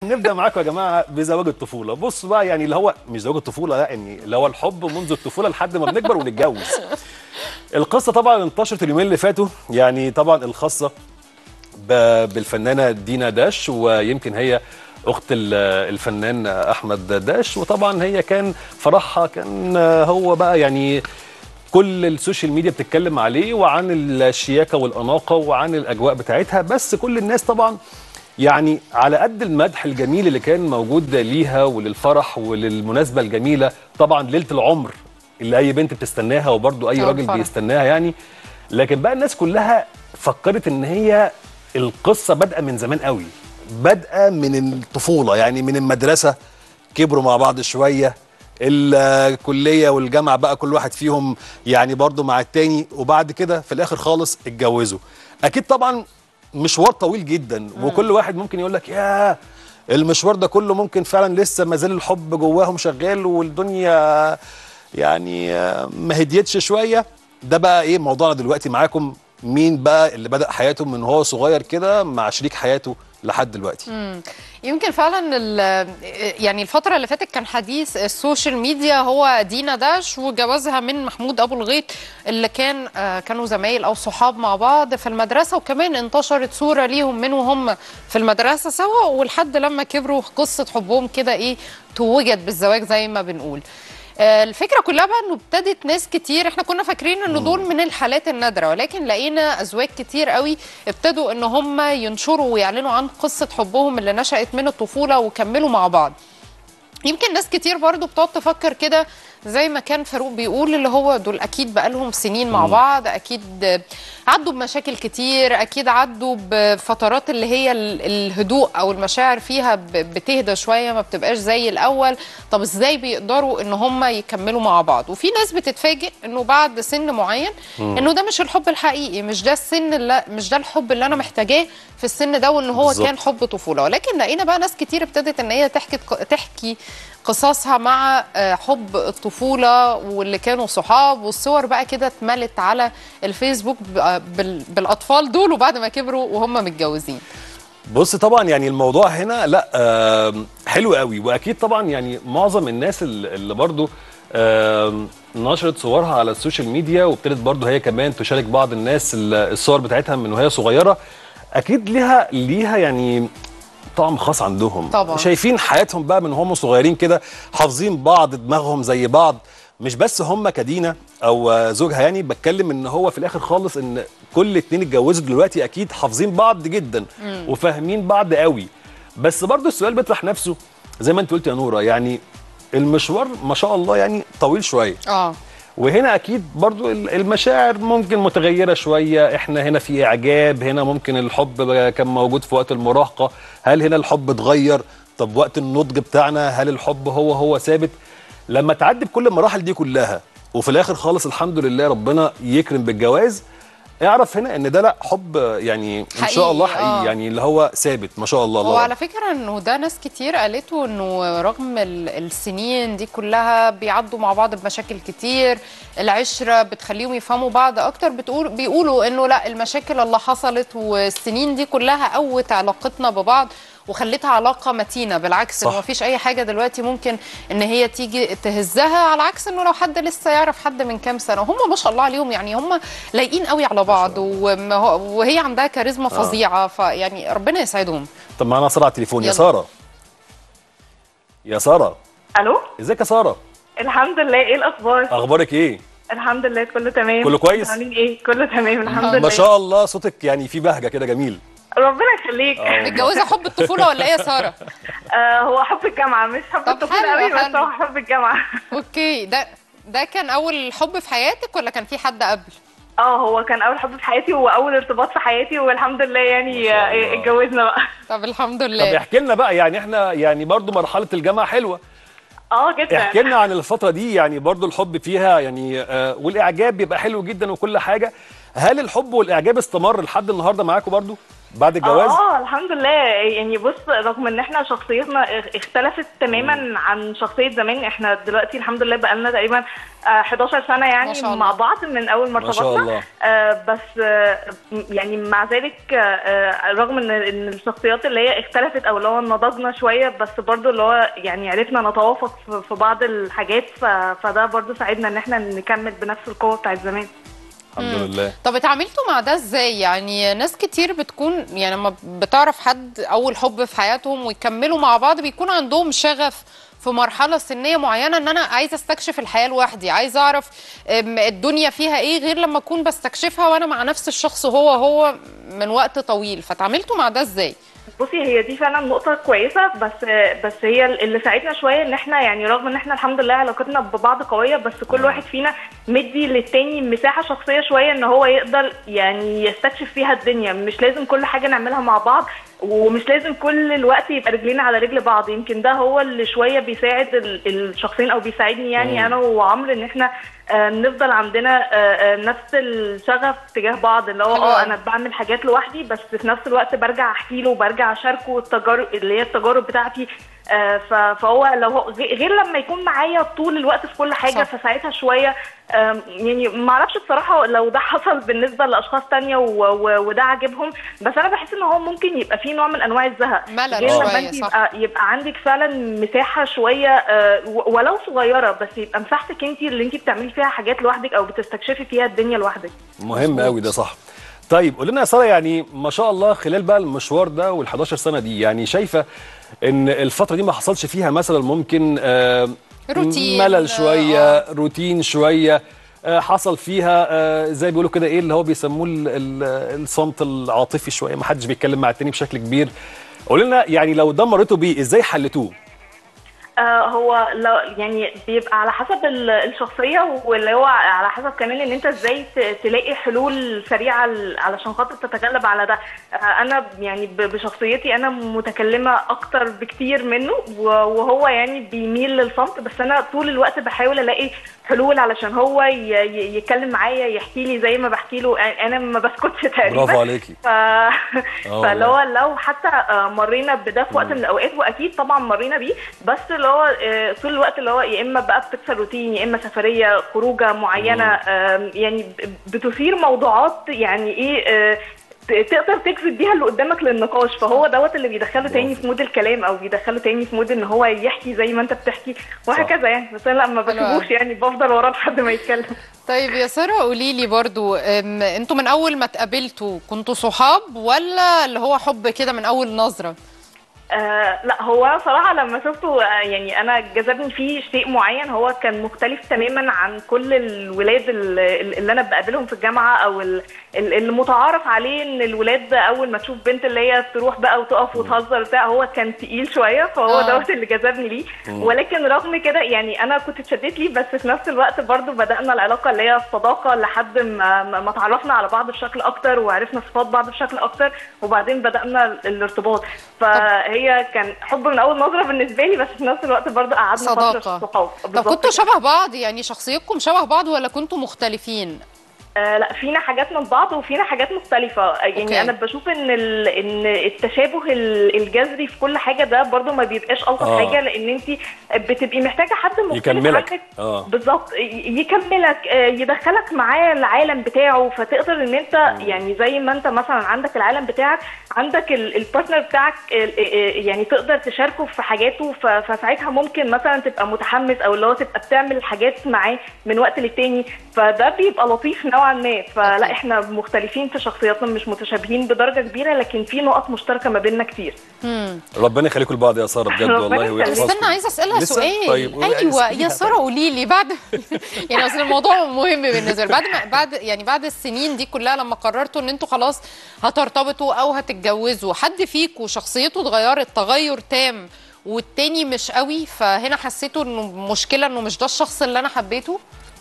نبدا معاكم يا جماعه بزواج الطفوله بص بقى يعني اللي هو مش زواج الطفوله لا يعني اللي هو الحب منذ الطفوله لحد ما بنكبر ونتجوز القصه طبعا انتشرت اليومين اللي فاتوا يعني طبعا الخاصه ب- بالفنانه دينا داش ويمكن هي اخت ال- الفنان احمد داش وطبعا هي كان فرحها كان هو بقى يعني كل السوشيال ميديا بتتكلم عليه وعن الشياكه والاناقه وعن الاجواء بتاعتها بس كل الناس طبعا يعني على قد المدح الجميل اللي كان موجود ليها وللفرح وللمناسبه الجميله طبعا ليله العمر اللي اي بنت بتستناها وبرضو اي أو راجل الفرح. بيستناها يعني لكن بقى الناس كلها فكرت ان هي القصه بادئه من زمان قوي بادئه من الطفوله يعني من المدرسه كبروا مع بعض شويه الكليه والجامعه بقى كل واحد فيهم يعني برضو مع التاني وبعد كده في الاخر خالص اتجوزوا اكيد طبعا مشوار طويل جدا وكل واحد ممكن يقول لك يا المشوار ده كله ممكن فعلا لسه ما زال الحب جواهم شغال والدنيا يعني آه، ما هديتش شويه ده بقى ايه موضوعنا دلوقتي معاكم مين بقى اللي بدأ حياته من هو صغير كده مع شريك حياته لحد دلوقتي يمكن فعلا ال- يعني الفترة اللي فاتت كان حديث السوشيال ميديا هو دينا داش وجوازها من محمود أبو الغيط اللي كان آه، كانوا زمايل أو صحاب مع بعض في المدرسة وكمان انتشرت صورة ليهم من وهم في المدرسة سوا ولحد لما كبروا قصة حبهم كده إيه توجت بالزواج زي ما بنقول آه، الفكره كلها بقى انه ابتدت ناس كتير احنا كنا فاكرين انه دول من الحالات النادره ولكن لقينا ازواج كتير قوي ابتدوا ان هم ينشروا ويعلنوا عن قصه حبهم اللي نشات من الطفوله وكملوا مع بعض يمكن ناس كتير برضو بتقعد تفكر كده زي ما كان فاروق بيقول اللي هو دول اكيد بقالهم سنين مع بعض اكيد عدوا بمشاكل كتير اكيد عدوا بفترات اللي هي ال- الهدوء او المشاعر فيها ب- بتهدى شويه ما بتبقاش زي الاول طب ازاي بيقدروا ان هم يكملوا مع بعض وفي ناس بتتفاجئ انه بعد سن معين انه ده مش الحب الحقيقي مش ده السن اللي مش ده الحب اللي انا محتاجاه في السن ده وان هو بالظبط. كان حب طفوله ولكن لقينا بقى ناس كتير ابتدت ان هي تحكي تحكي قصصها مع آه، حب الطفوله واللي كانوا صحاب والصور بقى كده اتملت على الفيسبوك بقى بال- بالاطفال دول وبعد ما كبروا وهم متجوزين بص طبعا يعني الموضوع هنا لا آم، حلو قوي واكيد طبعا يعني معظم الناس ال- اللي برضو آم، نشرت صورها على السوشيال ميديا وابتدت برضو هي كمان تشارك بعض الناس ال- الصور بتاعتها من وهي صغيره اكيد ليها ليها يعني طعم خاص عندهم طبعاً. شايفين حياتهم بقى من هم صغيرين كده حافظين بعض دماغهم زي بعض مش بس هم كدينا او آه، زوجها يعني بتكلم ان هو في الاخر خالص ان كل اتنين اتجوزوا دلوقتي اكيد حافظين بعض جدا وفاهمين بعض قوي بس برضو السؤال بيطرح نفسه زي ما انت قلت يا نوره يعني المشوار ما شاء الله يعني طويل شويه اه وهنا اكيد برضو ال- المشاعر ممكن متغيره شويه احنا هنا في اعجاب هنا ممكن الحب بقى كان موجود في وقت المراهقه هل هنا الحب اتغير طب وقت النضج بتاعنا هل الحب هو هو ثابت لما تعدي بكل المراحل دي كلها وفي الاخر خالص الحمد لله ربنا يكرم بالجواز اعرف هنا ان ده لا حب يعني ان شاء حقيقي، الله حقيقي آه. يعني اللي هو ثابت ما شاء الله هو الله على فكرة انه ده ناس كتير قالته انه رغم ال- السنين دي كلها بيعدوا مع بعض بمشاكل كتير العشرة بتخليهم يفهموا بعض اكتر بتقول بيقولوا انه لا المشاكل اللي حصلت والسنين دي كلها قوت علاقتنا ببعض وخلتها علاقة متينة بالعكس صح. انه مفيش اي حاجة دلوقتي ممكن ان هي تيجي تهزها على عكس انه لو حد لسه يعرف حد من كام سنة وهم ما شاء الله عليهم يعني هم لايقين قوي على بعض وما هو- وهي عندها كاريزما فظيعة فيعني ربنا يسعدهم طب معانا ساره على التليفون يا يلا. ساره يا ساره الو ازيك يا ساره الحمد لله ايه الاخبار اخبارك ايه الحمد لله كله تمام كله كويس؟ عاملين ايه كله تمام الحمد لله ما شاء الله صوتك يعني في بهجه كده جميل ربنا يخليك آه. متجوزه حب الطفوله ولا ايه يا ساره آه هو حب الجامعه مش حب طب الطفوله حلو، قوي بس حلو. هو حب الجامعه اوكي ده ده كان اول حب في حياتك ولا كان في حد قبل اه هو كان اول حب في حياتي واول ارتباط في حياتي والحمد لله يعني ما شاء آه، الله. اتجوزنا بقى طب الحمد طب لله احكي لنا بقى يعني احنا يعني برضو مرحله الجامعه حلوه اه جدا احكي لنا عن الفتره دي يعني برضو الحب فيها يعني آه والاعجاب بيبقى حلو جدا وكل حاجه هل الحب والاعجاب استمر لحد النهارده معاكم برضو بعد الجواز اه الحمد لله يعني بص رغم ان احنا شخصيتنا اخ- اختلفت تماما عن شخصيه زمان احنا دلوقتي الحمد لله بقالنا تقريبا آه، 11 سنه ما يعني شاء الله. مع بعض من اول ما ما شاء ارتبطنا الله. آه، بس آه، يعني مع ذلك آه، آه، رغم ان ان الشخصيات اللي هي اختلفت او اللي هو نضجنا شويه بس برضو اللي هو يعني عرفنا نتوافق في- في بعض الحاجات ف- فده برضو ساعدنا ان احنا نكمل بنفس القوه بتاعت زمان الحمد لله طب اتعاملتوا مع ده ازاي يعني ناس كتير بتكون يعني لما بتعرف حد اول حب في حياتهم ويكملوا مع بعض بيكون عندهم شغف في مرحلة سنية معينة ان انا عايزة استكشف الحياة لوحدي عايزة اعرف ام، الدنيا فيها ايه غير لما اكون بستكشفها وانا مع نفس الشخص هو هو من وقت طويل فتعاملتوا مع ده ازاي بصي هي دي فعلا نقطة كويسة بس بس هي اللي ساعدنا شوية ان احنا يعني رغم ان احنا الحمد لله علاقتنا ببعض قوية بس كل واحد فينا مدي للتاني مساحة شخصية شوية ان هو يقدر يعني يستكشف فيها الدنيا مش لازم كل حاجة نعملها مع بعض ومش لازم كل الوقت يبقى رجلينا على رجل بعض يمكن ده هو اللي شوية بيساعد ال- الشخصين او بيساعدني يعني انا وعمرو ان احنا آه، نفضل عندنا آه، آه، نفس الشغف تجاه بعض اللي هو حلو اه أوي. انا بعمل حاجات لوحدي بس في نفس الوقت برجع احكي له وبرجع اشاركه التجارب اللي هي التجارب بتاعتي آه، ف- فهو لو هو غ- غير لما يكون معايا طول الوقت في كل حاجه صح. فساعتها شويه آم، يعني ما اعرفش بصراحه لو ده حصل بالنسبه لاشخاص تانية و- و- وده عاجبهم بس انا بحس ان هو ممكن يبقى فيه نوع من انواع الزهق ملل غير شوية، لما انت صح. يبقى يبقى عندك فعلا مساحه شويه آه، و- ولو صغيره بس يبقى مساحتك انت اللي انت بتعملي فيها حاجات لوحدك او بتستكشفي فيها الدنيا لوحدك مهم قوي ده صح طيب قول لنا يا ساره يعني ما شاء الله خلال بقى المشوار ده وال 11 سنه دي يعني شايفه ان الفتره دي ما حصلش فيها مثلا ممكن آه روتين، ملل شويه آه. روتين شويه آه حصل فيها آه زي بيقولوا كده ايه اللي هو بيسموه ال- ال- الصمت العاطفي شويه ما حدش بيتكلم مع التاني بشكل كبير قول لنا يعني لو ده مريتوا بيه ازاي حلتوه آه هو لو يعني بيبقى على حسب ال- الشخصيه واللي هو على حسب كمان ان انت ازاي ت- تلاقي حلول سريعه ل- علشان خاطر تتغلب على ده آه انا يعني ب- بشخصيتي انا متكلمه اكتر بكتير منه و- وهو يعني بيميل للصمت بس انا طول الوقت بحاول الاقي حلول علشان هو ي- ي- يتكلم معايا يحكي لي زي ما بحكي له انا ما بسكتش تقريبا برافو عليكي ف... فاللي هو لو حتى آه، مرينا بده في وقت من الاوقات واكيد طبعا مرينا بيه بس اللي هو آه، طول الوقت اللي هو يا اما بقى بتكسر روتين يا اما سفريه خروجه معينه آم، يعني ب- بتثير موضوعات يعني ايه آه، ت- تقدر تجذب بيها اللي قدامك للنقاش فهو دوت اللي بيدخله تاني في مود الكلام او بيدخله تاني في مود ان هو يحكي زي ما انت بتحكي وهكذا يعني بس انا لا ما حلو أوي. بسيبوش يعني بفضل وراه لحد ما يتكلم طيب يا ساره قولي لي برضو ام، انتوا من اول ما اتقابلتوا كنتوا صحاب ولا اللي هو حب كده من اول نظره آه لا هو أنا صراحة لما شفته آه يعني أنا جذبني فيه شيء معين هو كان مختلف تماما عن كل الولاد ال- ال- اللي أنا بقابلهم في الجامعة أو ال- ال- المتعارف عليه إن الولاد أول ما تشوف بنت اللي هي تروح بقى وتقف وتهزر بتاع هو كان تقيل شوية فهو آه. دوت اللي جذبني ليه ولكن رغم كده يعني أنا كنت اتشدت ليه بس في نفس الوقت برضو بدأنا العلاقة اللي هي الصداقة لحد ما ما ما تعرفنا على بعض بشكل أكتر وعرفنا صفات بعض بشكل أكتر وبعدين بدأنا ال- الارتباط فهي كان حب من اول نظره بالنسبه لي بس في نفس الوقت برضه قعدنا فتره صداقه صحاب طب بالظبط كنتوا كده. شبه بعض يعني شخصيتكم شبه بعض ولا كنتوا مختلفين آه لا فينا حاجات من بعض وفينا حاجات مختلفه آه، يعني أوكي. انا بشوف ان ال... ان التشابه ال- الجذري في كل حاجه ده برضو ما بيبقاش الطف آه. حاجه لان انت بتبقي محتاجه حد مختلف يكملك. عنك آه. بالظبط ي- يكملك آه، يدخلك معاه العالم بتاعه فتقدر ان انت يعني زي ما انت مثلا عندك العالم بتاعك عندك ال- البارتنر بتاعك ال- ال- يعني تقدر تشاركه في حاجاته ف- فساعتها ممكن مثلا تبقى متحمس او اللي هو تبقى بتعمل حاجات معاه من وقت للتاني فده بيبقى لطيف نوعا ما فلا احنا مختلفين في شخصياتنا مش متشابهين بدرجه كبيره لكن في نقط مشتركه ما بيننا كتير ربنا يخليكم لبعض يا ساره بجد ربنا والله يخليك. ويحفظكم استنى عايزه اسالها لسه؟ سؤال طيب قولي- ايوه يا اسأليها ساره قولي لي بعد يعني اصل الموضوع مهم بالنسبه لي بعد ما بعد يعني بعد السنين دي كلها لما قررتوا ان انتوا خلاص هترتبطوا او هتتجوزوا حد فيكم شخصيته اتغيرت تغير تام والتاني مش قوي فهنا حسيتوا انه مشكله انه مش ده الشخص اللي انا حبيته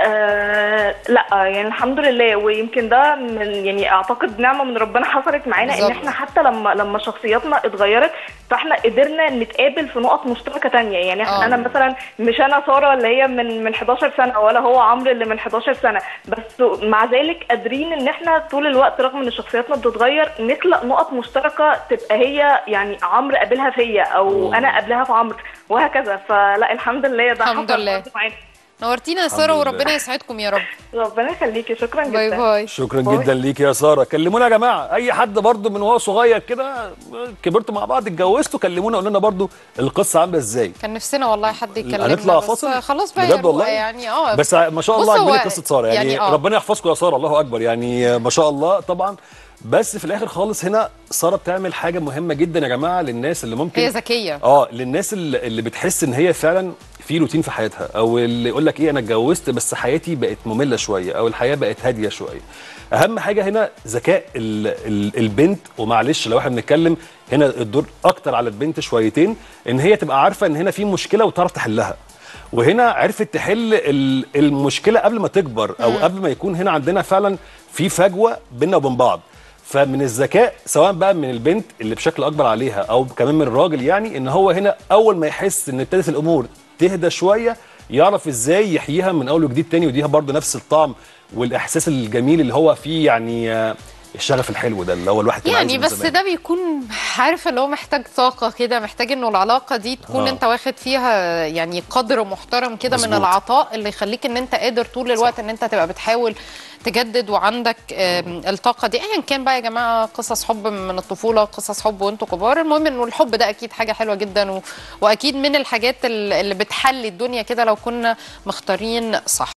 آه لا يعني الحمد لله ويمكن ده من يعني اعتقد نعمه من ربنا حصلت معانا ان بالظبط. احنا حتى لما لما شخصياتنا اتغيرت فاحنا قدرنا نتقابل في نقط مشتركه تانية يعني احنا آه. انا مثلا مش انا ساره اللي هي من من 11 سنه ولا هو عمرو اللي من 11 سنه بس مع ذلك قادرين ان احنا طول الوقت رغم ان شخصياتنا بتتغير نخلق نقط مشتركه تبقى هي يعني عمرو قابلها فيا او انا قابلها في عمرو وهكذا فلا الحمد لله ده الحمد حصل لله. برضه معانا. نورتينا يا الحمد ساره لله. وربنا يسعدكم يا رب ربنا يخليكي شكرا باي جدا باي شكرا باي. جدا ليك يا ساره كلمونا يا جماعه اي حد برضو من وهو صغير كده كبرتوا مع بعض اتجوزتوا كلمونا قولوا لنا برضو القصه عامله ازاي كان نفسنا والله حد يكلمنا هنطلع بس فاصل خلاص بقى بجد يا رؤى والله يعني اه بس ما شاء الله بص هو عجباني قصه ساره يعني, يعني آه. ربنا يحفظكم يا ساره الله اكبر يعني ما شاء الله طبعا بس في الاخر خالص هنا ساره بتعمل حاجه مهمه جدا يا جماعه للناس اللي ممكن هي ذكيه اه للناس اللي, اللي بتحس ان هي فعلا في روتين في حياتها او اللي يقول لك ايه انا اتجوزت بس حياتي بقت ممله شويه او الحياه بقت هاديه شويه اهم حاجه هنا ذكاء ال ال البنت ومعلش لو احنا بنتكلم هنا الدور اكتر على البنت شويتين ان هي تبقى عارفه ان هنا في مشكله وتعرف تحلها وهنا عرفت تحل ال- المشكله قبل ما تكبر او قبل ما يكون هنا عندنا فعلا في فجوه بيننا وبين بعض فمن الذكاء سواء بقى من البنت اللي بشكل اكبر عليها او كمان من الراجل يعني ان هو هنا اول ما يحس ان ابتدت الامور تهدى شويه يعرف ازاي يحييها من اول وجديد تاني وديها برضه نفس الطعم والاحساس الجميل اللي هو فيه يعني آه، الشغف الحلو ده اللي هو الواحد كان يعني عايزه من بس زمان. ده بيكون عارف اللي هو محتاج طاقة كده محتاج انه العلاقة دي تكون آه. آه. انت واخد فيها يعني قدر محترم كده من مظبوط. العطاء اللي يخليك ان انت قادر طول الوقت ان انت تبقى بتحاول تجدد وعندك آم، الطاقة دي ايا كان بقى يا جماعة قصص حب من الطفولة قصص حب وانتوا كبار المهم انه الحب ده اكيد حاجة حلوة جدا و... واكيد من الحاجات ال- اللي بتحلي الدنيا كده لو كنا مختارين صح